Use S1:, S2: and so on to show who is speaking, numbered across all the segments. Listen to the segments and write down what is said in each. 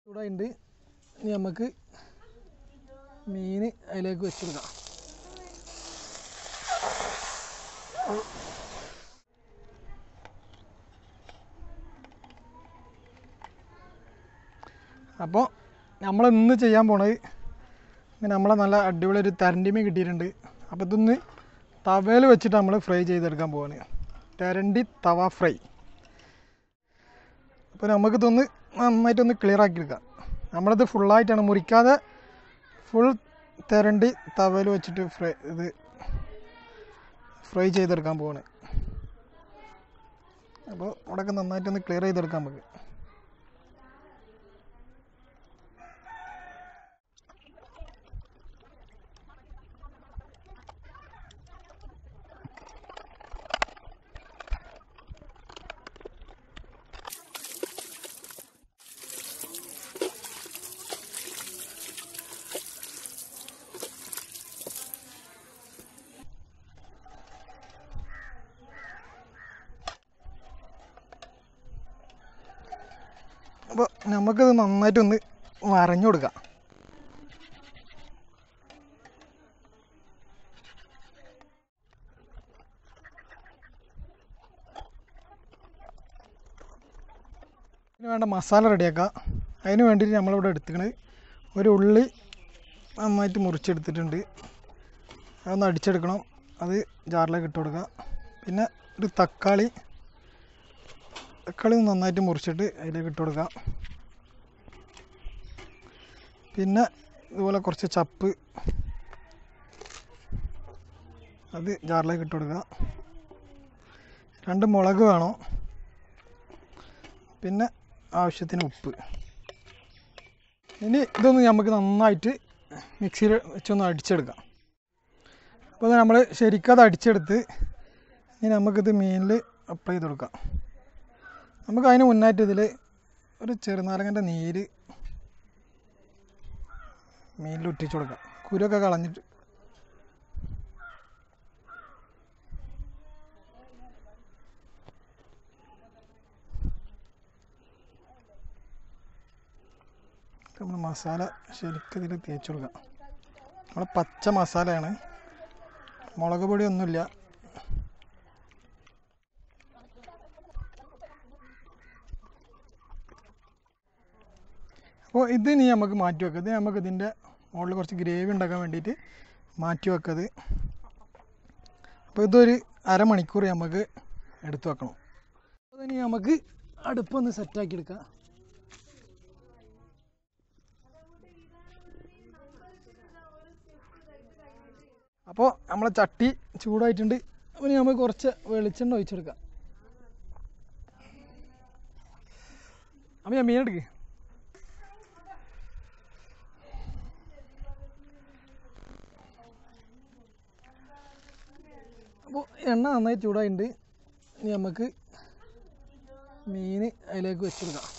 S1: ചൂടായിട്ടുണ്ട് ഇനി നമുക്ക് മീൻ അതിലേക്ക് വെച്ചെടുക്കാം അപ്പോൾ നമ്മൾ ഇന്ന് ചെയ്യാൻ പോണത് ഇങ്ങനെ നമ്മളെ നല്ല അടിപൊളി ഒരു തരണ്ടിമീൻ കിട്ടിയിട്ടുണ്ട് അപ്പോൾ ഇതൊന്ന് തവയിൽ വെച്ചിട്ട് നമ്മൾ ഫ്രൈ ചെയ്തെടുക്കാൻ പോവാണ് തരണ്ടി തവ ഫ്രൈ അപ്പോൾ നമുക്കിതൊന്ന് നന്നായിട്ടൊന്ന് ക്ലിയർ ആക്കിയെടുക്കാം നമ്മളിത് ഫുള്ളായിട്ടാണ് മുറിക്കാതെ ഫുൾ തിരണ്ടി തവയിൽ വെച്ചിട്ട് ഫ്രൈ ഇത് ഫ്രൈ ചെയ്തെടുക്കാൻ പോവാണ് അപ്പോൾ അവിടെയൊക്കെ നന്നായിട്ടൊന്ന് ക്ലിയർ ചെയ്തെടുക്കാം നമുക്ക് അപ്പോൾ നമുക്കിത് നന്നായിട്ടൊന്ന് വരഞ്ഞു കൊടുക്കാം ഇതിന് വേണ്ട മസാല റെഡിയാക്കാം അതിന് വേണ്ടിയിട്ട് നമ്മളിവിടെ എടുത്തിക്കണത് ഒരു ഉള്ളി നന്നായിട്ട് മുറിച്ചെടുത്തിട്ടുണ്ട് അതൊന്ന് അടിച്ചെടുക്കണം അത് ജാറിലേക്ക് ഇട്ട് കൊടുക്കുക പിന്നെ ഒരു തക്കാളി തക്കാളി ഒന്ന് നന്നായിട്ട് മുറിച്ചിട്ട് അതിലേക്ക് ഇട്ട് കൊടുക്കാം പിന്നെ ഇതുപോലെ കുറച്ച് ചപ്പ് അത് ജാറിലേക്ക് ഇട്ട് കൊടുക്കുക രണ്ട് മുളക് വേണം പിന്നെ ആവശ്യത്തിന് ഉപ്പ് ഇനി ഇതൊന്ന് നമുക്ക് നന്നായിട്ട് മിക്സിയിൽ വെച്ചൊന്ന് അടിച്ചെടുക്കാം അപ്പോൾ നമ്മൾ ശരിക്കും അത് അടിച്ചെടുത്ത് ഇനി നമുക്കിത് മീനിൽ അപ്ലൈ ചെയ്ത് കൊടുക്കാം നമുക്ക് അതിന് മുന്നായിട്ട് ഇതിൽ ഒരു ചെറുനാരങ്ങൻ്റെ നീര് മീനിൽ ഒറ്റിച്ച് കൊടുക്കാം കുരുവൊക്കെ കളഞ്ഞിട്ട് നമ്മൾ മസാല ശരിക്കും ഇതിൽ തേച്ച് കൊടുക്കാം നമ്മൾ പച്ച മസാലയാണ് മുളക് പൊടി ഒന്നുമില്ല അപ്പോൾ ഇത് ഇനി നമുക്ക് മാറ്റി വെക്കാം ഇത് നമുക്ക് ഇതിൻ്റെ മുകളിൽ കുറച്ച് ഗ്രേവി ഉണ്ടാക്കാൻ വേണ്ടിയിട്ട് മാറ്റി വെക്കത് അപ്പോൾ ഇതൊരു അരമണിക്കൂർ നമുക്ക് എടുത്തു വെക്കണം അപ്പോൾ ഇനി നമുക്ക് അടുപ്പൊന്ന് സെറ്റാക്കി എടുക്കാം അപ്പോൾ നമ്മളെ ചട്ടി ചൂടായിട്ടുണ്ട് അപ്പോൾ ഇനി നമുക്ക് കുറച്ച് വെളിച്ചെണ്ണ ഒഴിച്ചെടുക്കാം അപ്പോൾ ഞാൻ മീനെടുക്ക് അപ്പോൾ എണ്ണ നന്നായി ചൂടായിട്ടുണ്ട് ഇനി നമുക്ക് മീൻ അതിലേക്ക് വെച്ചെടുക്കാം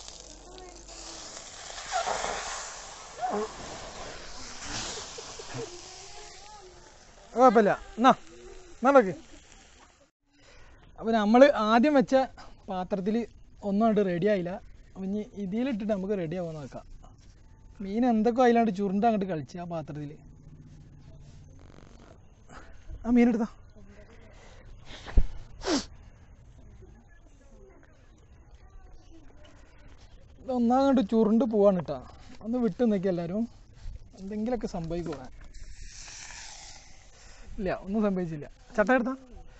S1: കുഴപ്പമില്ല എന്നാ നടക്ക് അപ്പോൾ നമ്മൾ ആദ്യം വെച്ച പാത്രത്തിൽ ഒന്നും അങ്ങോട്ട് റെഡി ആയില്ല അപ്പം ഇനി ഇതിലിട്ടിട്ട് നമുക്ക് റെഡി ആവാൻ നോക്കാം മീൻ എന്തൊക്കെ അതിലാണ്ട് ചുരുണ്ട അങ്ങോട്ട് കളിച്ച് ആ പാത്രത്തിൽ ആ മീൻ എടുത്താ ഒന്നാങ്ങോട്ട് ചുരുണ്ട് പോവാണ് കേട്ടോ ഒന്ന് വിട്ട് നിൽക്കുക എല്ലാവരും എന്തെങ്കിലുമൊക്കെ സംഭവിക്കുക ഇല്ല ഒന്നും സംഭവിച്ചില്ല ചട്ട എടുത്താ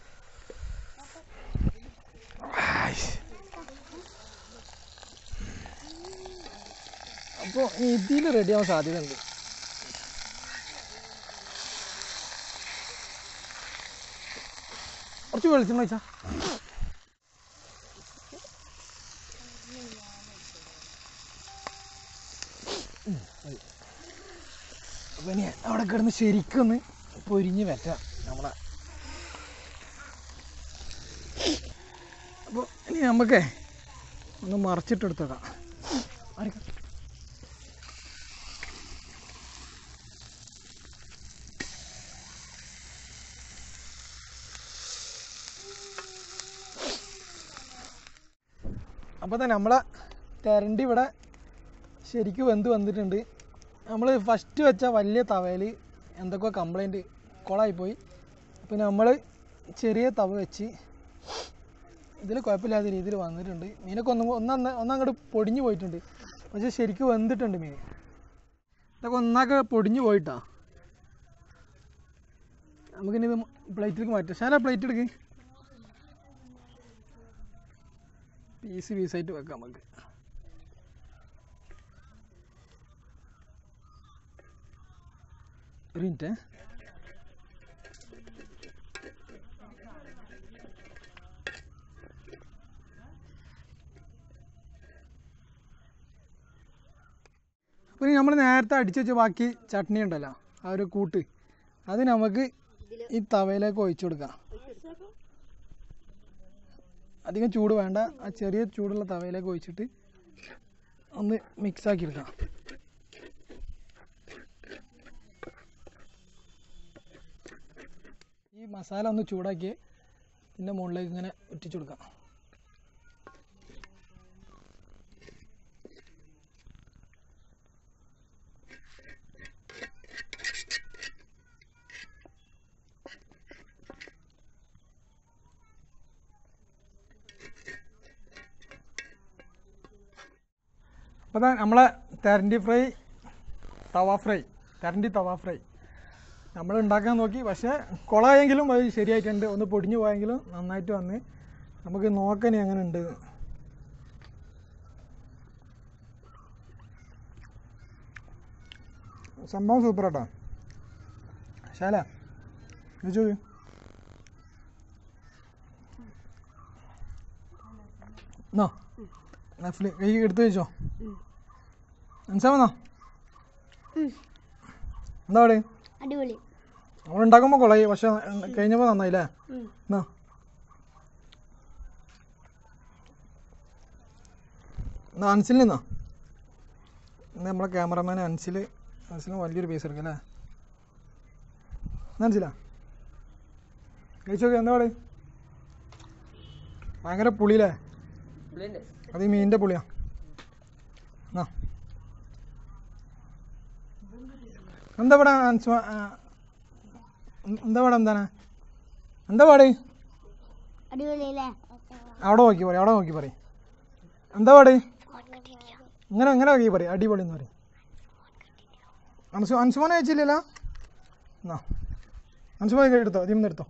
S1: അപ്പോൾ ഇതിൽ റെഡി ആവാൻ സാധ്യത ഉണ്ട് കുറച്ച് വെളിച്ചെണ്ണ വെച്ചാ അപ്പം ഇനി അവിടെ കിടന്ന് ശരിക്കൊന്ന് പൊരിഞ്ഞ് വെറ്റാം നമ്മളെ അപ്പോൾ ഇനി നമുക്കേ ഒന്ന് മറച്ചിട്ടെടുത്തേക്കാം ആയിരിക്കാം അപ്പോൾ തന്നെ നമ്മളെ തെരണ്ടി ഇവിടെ ശരിക്കും വെന്ത് വന്നിട്ടുണ്ട് നമ്മൾ ഫസ്റ്റ് വെച്ച വലിയ തവയിൽ എന്തൊക്കെയോ കംപ്ലൈൻറ്റ് കുളമായിപ്പോയി പിന്നെ നമ്മൾ ചെറിയ തവ വെച്ച് ഇതിൽ കുഴപ്പമില്ലാത്ത രീതിയിൽ വന്നിട്ടുണ്ട് മീനൊക്കെ ഒന്നും ഒന്നന്ന് ഒന്നങ്ങോട്ട് പൊടിഞ്ഞു പോയിട്ടുണ്ട് പക്ഷേ ശരിക്കും വെന്തിട്ടുണ്ട് മീൻ ഇതൊക്കെ ഒന്നാക്കെ പൊടിഞ്ഞു പോയിട്ടാ നമുക്കിനി ഇത് പ്ലേറ്റിലേക്ക് മാറ്റാം ശാല പ്ലേറ്റ് എടുക്ക് പീസ് പീസായിട്ട് വെക്കാം നമുക്ക് ഒരു മിനിറ്റ് പിന്നെ നമ്മൾ നേരത്തെ അടിച്ചു വെച്ച ബാക്കി ചട്നി ഉണ്ടല്ലോ ആ ഒരു കൂട്ട് അത് നമുക്ക് ഈ തവയിലേക്ക് ഒഴിച്ചു കൊടുക്കാം അധികം ചൂട് വേണ്ട ആ ചെറിയ ചൂടുള്ള തവയിലേക്ക് ഒഴിച്ചിട്ട് ഒന്ന് മിക്സ് ആക്കി എടുക്കാം ഈ മസാല ഒന്ന് ചൂടാക്കി ഇതിൻ്റെ മുകളിലേക്ക് ഇങ്ങനെ ഇട്ടിച്ചു കൊടുക്കാം അപ്പോൾ ദാ നമ്മളെ തെരണ്ടി ഫ്രൈ തവ ഫ്രൈ തെരണ്ടി തവ ഫ്രൈ നമ്മൾ ഉണ്ടാക്കാൻ നോക്കി പക്ഷേ കുളമായെങ്കിലും അത് ശരിയായിട്ടുണ്ട് ഒന്ന് പൊടിഞ്ഞു പോയെങ്കിലും നന്നായിട്ട് വന്ന് നമുക്ക് നോക്കണി എങ്ങനെ ഉണ്ട് എന്ന്. സംഭവം സൂപ്പർ കേട്ടോ ശാല ചോദിച്ചു എന്നോ നഫ്ലി കൈ എടുത്ത് വെച്ചോ മനസ്സിലാവുന്നോ എന്താ അവിടെ
S2: അടിപൊളി
S1: നമ്മൾ ഉണ്ടാക്കുമ്പോൾ കൊള്ളായി പക്ഷെ കഴിഞ്ഞപ്പോൾ നന്നായില്ലേ
S2: ഉം.
S1: എന്നാ എന്നാ അൻസിൽ നിന്നാ ഇന്ന് നമ്മളെ ക്യാമറമാൻ അൻസിൽ അൻസിന് വലിയൊരു പീസ് എടുക്കാം അല്ലേ എന്നാ അൻസിലാ കഴിച്ചു നോക്കി എന്താ പാട് ഭയങ്കര പുളിയില്ലേ അത് ഈ മീനിൻ്റെ പുളിയാ എന്നാ എന്താ പാടാ അൻസു ആ, എന്താ പാടാ എന്താണ് എന്താ പാട്
S2: അടിപൊളിയല്ലേ
S1: അവിടെ നോക്കി പറയും അവിടെ നോക്കി പറയും എന്താ പാട് ഇങ്ങനെ ഇങ്ങനെ നോക്കി പറയും അടിപൊളി എന്ന് പറയും അൻസു അൻസുമോനെ അയച്ചില്ലല്ലോ എന്നാ അൻസുമോനെ എടുത്തോ ഇതിൽ നിന്ന് എടുത്തോ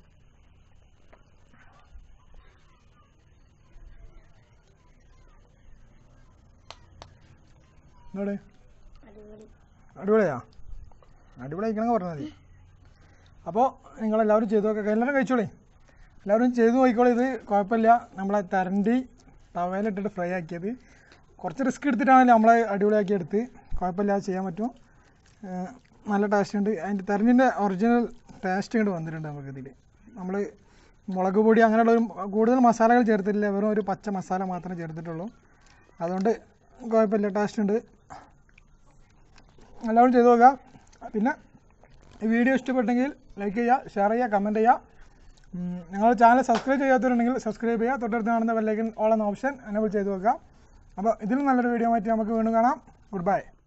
S1: എന്തോടെ
S2: അടിപൊളി
S1: അടിപൊളിയാ അടിപൊളി കഴിക്കണമെന്ന് പറഞ്ഞാൽ മതി അപ്പോൾ നിങ്ങളെല്ലാവരും ചെയ്തു നോക്കുക എല്ലാവരും കഴിച്ചോളേ എല്ലാവരും ചെയ്തു നോക്കിക്കോളൂ ഇത് കുഴപ്പമില്ല നമ്മളെ തരണ്ടി തവയിലിട്ടിട്ട് ഫ്രൈ ആക്കിയത് കുറച്ച് റിസ്ക് എടുത്തിട്ടാണെങ്കിലും നമ്മളെ അടിപൊളിയാക്കി എടുത്ത് കുഴപ്പമില്ലാതെ ചെയ്യാൻ പറ്റും ഏഹ് നല്ല ടേസ്റ്റ് ഉണ്ട് അതിൻ്റെ തെരഞ്ഞിൻ്റെ ഒറിജിനൽ ടേസ്റ്റ് ഇങ്ങോട്ട് വന്നിട്ടുണ്ട് നമുക്കിതിൽ നമ്മൾ മുളക് പൊടി അങ്ങനെയുള്ള ഒരു കൂടുതൽ മസാലകൾ ചേർത്തിട്ടില്ല വെറും ഒരു പച്ച മസാല മാത്രമേ ചേർത്തിട്ടുള്ളൂ അതുകൊണ്ട് കുഴപ്പമില്ല ടേസ്റ്റ് ഉണ്ട് എല്ലാവരും ചെയ്തു നോക്കുക പിന്നെ ഈ വീഡിയോ ഇഷ്ടപ്പെട്ടെങ്കിൽ ലൈക്ക് ചെയ്യുക ഷെയർ ചെയ്യുക കമൻറ്റ് ചെയ്യുക ഉം, നിങ്ങൾ ചാനൽ സബ്സ്ക്രൈബ് ചെയ്യാത്തവരുണ്ടെങ്കിൽ സബ്സ്ക്രൈബ് ചെയ്യുക തൊട്ടടുത്ത് കാണുന്ന ബെല്ലൈക്കൻ ഓൾ എന്ന ഓപ്ഷൻ എനേബിൾ ചെയ്ത് വെക്കുക അപ്പോൾ ഇതിലും നല്ലൊരു വീഡിയോ ആയിട്ട് നമുക്ക് വീണ്ടും കാണാം ഗുഡ് ബൈ